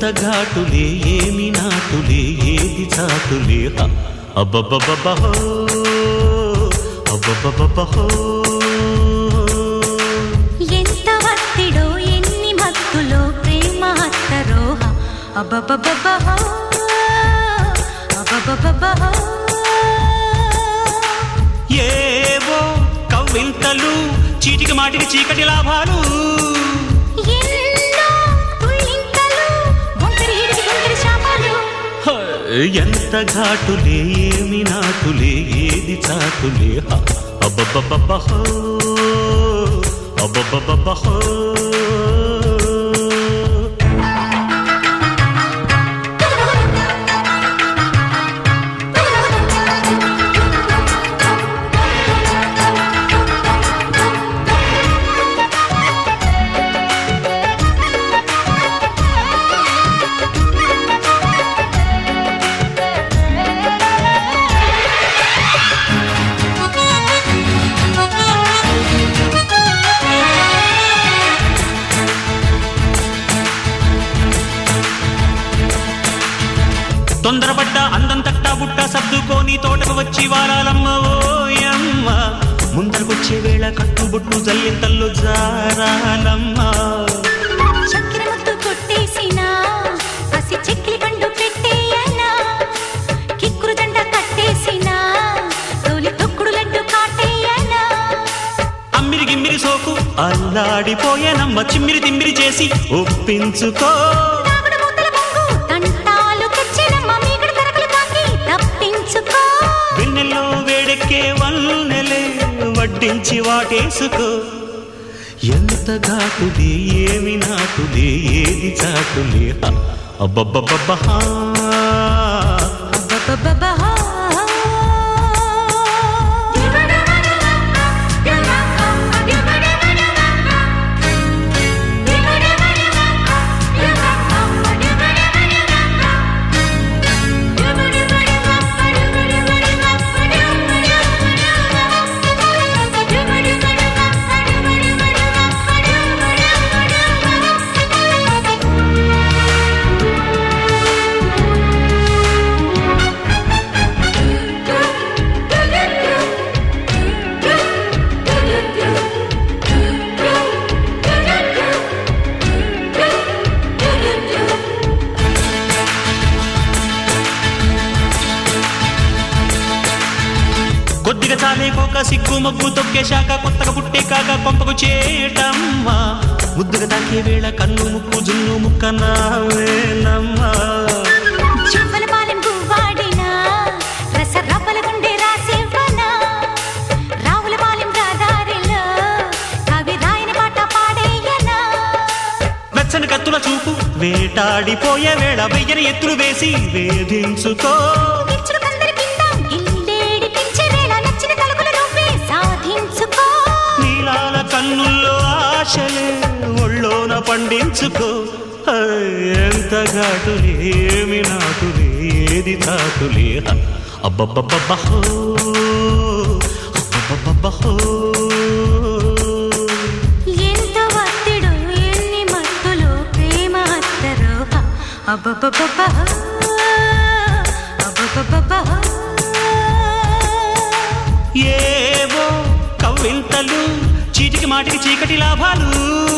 ఘాటులే ఏమి నాటులే ఏది చాటులే హ. అబ్బబ్బబ్బబ్బహో అబ్బబ్బబ్బబ్బహో ఎంత వత్తిడో ఎన్ని మత్తులో ప్రేమ హత్తరోహ అబ్బబ్బబ్బబ్బహో అబ్బబ్బబ్బబ్బహో ఏవో కవ్వింతలు చీటికి మాటికి చీకటి లాభాలు ఎన్నో తుళ్ళింతలు వంకరి హిడికి వంకరి శాపాలు హ, ఎంత ఘాటులే ఏమి నాటులే ఏది చాటులే హ. అబ్బబ్బబ్బబ్బహో అబ్బబ్బబ్బబ్బహో తొందరపడ్డ అందం తట్ట బుట్ట సర్దుకోని తోటకు వచ్చి వారాలమ్మ ఓయమ్మ ముందరకొచ్చే వేళ కట్టుబొట్టు జల్లింతల్లో జారాలమ్మ చక్కెర ముద్దు కొట్టేసినా పసి చెక్కిలి పండు పెట్టేయనా కిక్కురు దండ కట్టేసినా తోలి తొక్కుడు లడ్డు కాటేయనా అమ్మిరి గిమ్మిరి సోకు అల్లాడిపోయానమ్మ చిమ్మిరి తిమ్మిరి చేసి ఒప్పించుకో తాగుడు మూతల పొంగు తంటాలు తెచ్చినమ్మ మీగడ తరకలు తాకి తప్పించుకో వెన్నెల్లో వేడెక్కే వల్లెలే వడ్డించి వాటేసుకో ఎంత ఘాటులే ఏమి నాటులే ఏది చాటులే హ. అబ్బబ్బబ్బబ్బహా అబ్బబ్బబ్బబ్బహా. కొద్దిగా చాలే కోక సిగ్గు మొగ్గు తొక్కేశాక కొత్తగా పుట్టే కాక కొంపకు చేటమ్మా ముద్దుగా తాకే వేళ కన్ను ముక్కు జున్ను ముక్క నావేనమ్మా చువ్వల పాలెం పువ్వాడినా, రస రవ్వల గుండె రాసివ్వనా? రావుల పాలెం రాదారిలో, కవి రాయని పాట పాడేయనా? వెచ్చని కత్తుల చూపు వేటాడిపోయే వేళ వెయ్యని ఎత్తులు వేసి వేధించుకో గిచ్చుడు కందరి కింద, గిల్లేడిపించే వేళ నచ్చిన తలుకులు నువ్వే సాధించుకో. నీలాల కన్నుల్లో ఆశలే ఒళ్ళోన పండించుకో హై, ఎంత ఘాటులే ఏమి నాటులే ఏది చాటులే హ. అబ్బబ్బబ్బబ్బహో అబ్బబ్బబ్బబ్బహో ఎంత ఒత్తిడు, ఎన్ని మత్తులు, ప్రేమ హత్తరోహ. అబ్బబ్బబ్బబ్బహ. అబ్బబ్బబ్బబ్బహ. ఏవో కవ్వింతలు చీటికి మాటికి చీకటి లాభాలు